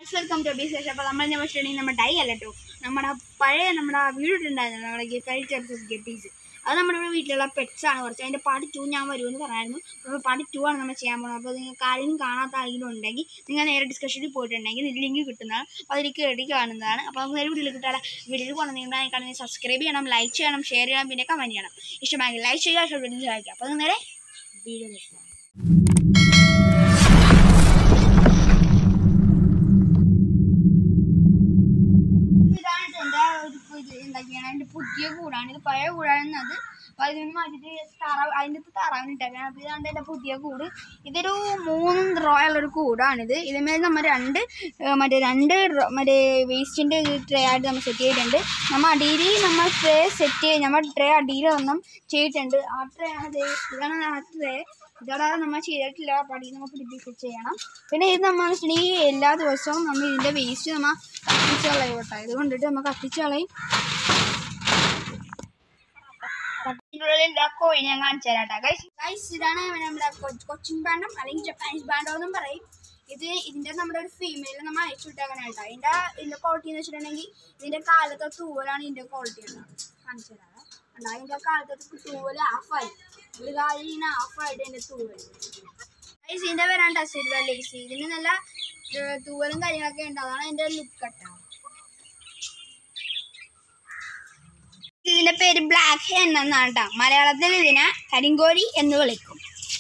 guys welcome to ബീസ് അപ്പോൾ നമ്മൾ ഞാൻ വെച്ചിട്ടുണ്ടെങ്കിൽ നമ്മുടെ ഡൈ അല്ല കേട്ടോ നമ്മുടെ പഴയ നമ്മുടെ വീടുണ്ടായിരുന്നു നമ്മുടെ കൾച്ചർ ഗെറ്റീസ് അത് നമ്മുടെ ഇവിടെ വീട്ടിലുള്ള പെറ്റ്സ് ആണ് കുറച്ച് അതിൻ്റെ പാർട്ട് ടു ഞാൻ വരുമെന്ന് പറയായിരുന്നു അപ്പോൾ പാർട്ട് ടു ആണ് നമ്മൾ ചെയ്യാൻ പോകുന്നത് അപ്പോൾ നിങ്ങൾക്ക് ആരെങ്കിലും കാണാത്ത ആരെങ്കിലും ഉണ്ടെങ്കിൽ നിങ്ങൾ നേരെ ഡിസ്കഷനിൽ പോയിട്ടുണ്ടെങ്കിൽ ലിങ്ക് കിട്ടുന്നതാണ് അപ്പോൾ അതിലേക്ക് കയറി കാണുന്നതാണ് അപ്പോൾ നമുക്ക് നേരെ വീട്ടിൽ കിട്ടാതെ വീട്ടിൽ പോകണം നിങ്ങൾ കാണുന്നത് സബ്സ്ക്രൈബ് ചെയ്യണം ലൈക്ക് ചെയ്യണം ഷെയർ ചെയ്യണം പിന്നെ കമൻറ്റ് ചെയ്യണം ഇഷ്ടമായെങ്കിൽ ലൈക്ക് ചെയ്യുക ഇഷ്ടപ്പെട്ടെങ്കിൽ സഹായിക്കുക അപ്പോൾ നിങ്ങൾ നേരെ വീഡിയോ നിൽക്കുക ഇതാണ് എൻ്റെ ഒരു ഇത് എന്താക്കിയാണ് എൻ്റെ പുതിയ കൂടാണ് ഇത് പഴയ കൂടാണ് അത് അപ്പോൾ അതിൽ നിന്ന് മാറ്റിയിട്ട് താറാവ് അതിൻ്റെ അകത്ത് താറാവിന് ഇട്ടേക്കാണ് അപ്പോൾ ഇതാണ് എൻ്റെ പുതിയ കൂട് ഇതൊരു മൂന്ന് റോ ഉള്ളൊരു കൂടാണിത് ഇതിന്മേൽ നമ്മൾ രണ്ട് ഏഹ്, മറ്റേ രണ്ട് റോ- മറ്റേ വേസ്റ്റിൻ്റെ ട്രേ ആയിട്ട് നമ്മൾ സെറ്റ് ചെയ്തിട്ടുണ്ട് നമ്മൾ അടിയിൽ നമ്മൾ ട്രേ സെറ്റ് ചെയ്ത് നമ്മൾ ട്രേ അടിയിൽ ഒന്നും ചെയ്തിട്ടുണ്ട് ആ ട്രേ ആണ് ദേ ഇതാണ് ആ ട്രേ ഇതോടെ നമ്മൾ ചെയ്തിട്ടില്ല പടി നമ്മൾ പിടിപ്പിച്ച് ചെയ്യണം പിന്നെ ഇത് നമ്മൾ വെച്ചിട്ടുണ്ടെങ്കിൽ എല്ലാ ദിവസവും നമ്മൾ ഇതിൻ്റെ വേസ്റ്റ് നമ്മൾ കത്തിച്ച് കളയും കേട്ടോ ഇത് കൊണ്ടിട്ട് നമ്മൾ കത്തിച്ച് കളയും ഇതിനുള്ളിൽ ഇതാ കോഴി ഞാൻ കാണിച്ചു തരാം കേട്ടോ ഗൈസ് ഗൈസ് ഇതാണ് നമ്മുടെ കൊ- കൊച്ചിൻ ബാൻഡം അല്ലെങ്കിൽ ജപ്പാനീസ് ബാൻഡോ എന്നും പറയും ഇത് ഇതിന്റെ നമ്മുടെ ഒരു ഫീമെയിൽ നമ്മൾ അയച്ചു വിട്ടേക്കണം കേട്ടോ ഇതിന്റെ ഇതിന്റെ ക്വാളിറ്റി എന്ന് വെച്ചിട്ടുണ്ടെങ്കിൽ ഇതിന്റെ കാലത്തെ തൂവലാണ് ഇതിന്റെ ക്വാളിറ്റി ഉണ്ടാവും കാണിച്ചു തരാം കണ്ടോ അതിന്റെ കാലത്തെ തൂവല് ഹാഫായി ഒരു കാലിന് ഹാഫായിട്ട് ഇതിന്റെ തൂവല് ഗൈസ് ഇതിന്റെ വരാണ്ട സിൽവർ ലേസ് ഇതിന് നല്ല ഏർ, തൂവലും കാര്യങ്ങളൊക്കെ ഉണ്ട് അതാണ് അതിന്റെ ലുക്ക് കേട്ടോ ഇതിന്റെ പേര് ബ്ലാക്ക് ഹെൻ എന്നാണ് കേട്ടോ മലയാളത്തിൽ ഇതിനെ കരിങ്കോഴി എന്ന് വിളിക്കും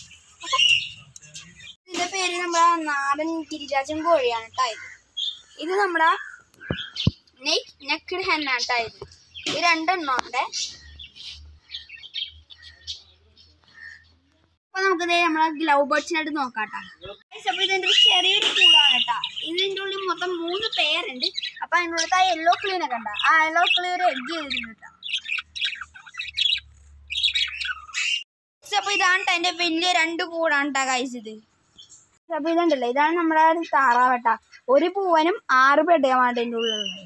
ഇതിന്റെ പേര് നമ്മുടെ നാടൻ ഗിരിരാജൻ കോഴിയാണ് കേട്ടോ ഇത് ഇത് നമ്മുടെ നെക്ഡ് ഹെൻ ആണ് കേട്ടോ ഇത് ഇത് രണ്ടെണ്ണം ഉണ്ട് അപ്പൊ നമുക്ക് ദേ നമ്മളെ ഗ്ലൗ ബേർഡ്സിനായിട്ട് നോക്കാം കേട്ടോ അപ്പൊ ഇതിന്റെ ഒരു ചെറിയൊരു കൂടാണ് കേട്ടോ ഇതിന്റെ ഉള്ളിൽ മൊത്തം മൂന്ന് പേരുണ്ട് അപ്പൊ അതിൻ്റെ ഉള്ളിൽ ആ യെല്ലോ ക്ലീനൊക്കെ ഉണ്ട് ആ യെല്ലോ ക്ലീൻ എഗ് ചെയ്തിട്ടുണ്ട് കേട്ടോ Guys, അപ്പൊ ഇതാണ് ട്ടോ എന്റെ വലിയ രണ്ട് കൂടാണ് കേട്ടോ ഗൈസ് ഇത് അപ്പൊ ഇതുണ്ടല്ലോ ഇതാണ് നമ്മുടെ താറാവട്ട ഒരു പൂവനും ആറ് പെടയുമാണ് ഇതിന്റെ ഉള്ളിലുള്ളത്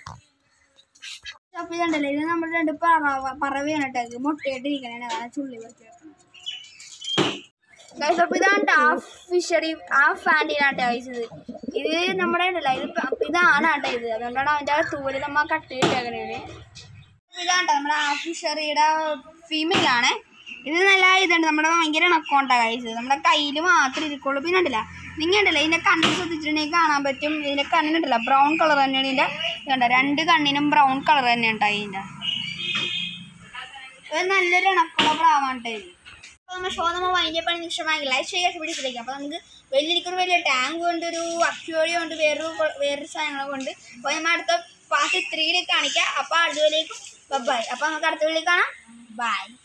അപ്പൊ ഇതുണ്ടല്ലോ ഇത് നമ്മുടെ രണ്ട് പറവ പറവയാണ് കേട്ടോ ഇത് മുട്ടയിട്ടിരിക്കണേ അതാണ് ചുള്ളി പറിച്ച് വെക്കുന്നത് ഗൈസ് അപ്പൊ ഇതാണ് ട്ടോ ആ ഫിഷറി ആ ഫാൻറ്റിനാണ് ഗൈസ് ഇത് ഇത് നമ്മുടെ ഉണ്ടല്ലോ ഇത് പ- ഇതാണ് കേട്ടോ ഇത് അതുകൊണ്ടാണ് അവൻ്റെ ആ തൂല് നമ്മ കട്ട് ചെയ്തിട്ടേക്കണേ ഇതാണ് ട്ടോ നമ്മുടെ ആ ഫിഷറിയുടെ ഫീമെയിൽ ആണ് ഇത് നല്ല ഇതുണ്ട് നമ്മുടെ ഭയങ്കര ഇണക്കോണ്ടാ കഴിച്ചത് നമ്മുടെ കയ്യിൽ മാത്രമേ ഇരിക്കുള്ളൂ പിന്നെ ഉണ്ടല്ല നിങ്ങൾ ഉണ്ടല്ലോ ഇതിൻ്റെ കണ്ണിൽ ശ്രദ്ധിച്ചിട്ടുണ്ടെങ്കിൽ കാണാൻ പറ്റും ഇതിൻ്റെ കണ്ണിനുണ്ടല്ലോ ബ്രൗൺ കളർ തന്നെയാണ് ഇതിൻ്റെ ഇതുണ്ട് രണ്ട് കണ്ണിനും ബ്രൗൺ കളർ തന്നെയാണ് ഉണ്ടായി ഇതിൻ്റെ ഇത് നല്ലൊരു ഇണക്കുള്ള പ്രാവാണ് ഇത് അപ്പോൾ നമ്മൾ ഷോ നമ്മൾ വൈകിയ പണി നിമിഷമായി ലൈക്ക് ചെയ്യുക പിടിച്ചിരിക്കും അപ്പോൾ നമുക്ക് വലിയ എനിക്കൊരു വലിയ ടാങ്ക് ഉണ്ട് ഒരു അക്യൂറിയം ഉണ്ട് വേറൊരു കൊ- വേറൊരു സാധനങ്ങളൊക്കെ ഉണ്ട് അപ്പോൾ നമ്മൾ അടുത്ത പാർട്ട് ത്രീയിൽ കാണിക്കാം അപ്പോൾ അതുവരേക്കും ബൈ അപ്പോൾ നമുക്ക് അടുത്ത വീട്ടിൽ കാണാം ബൈ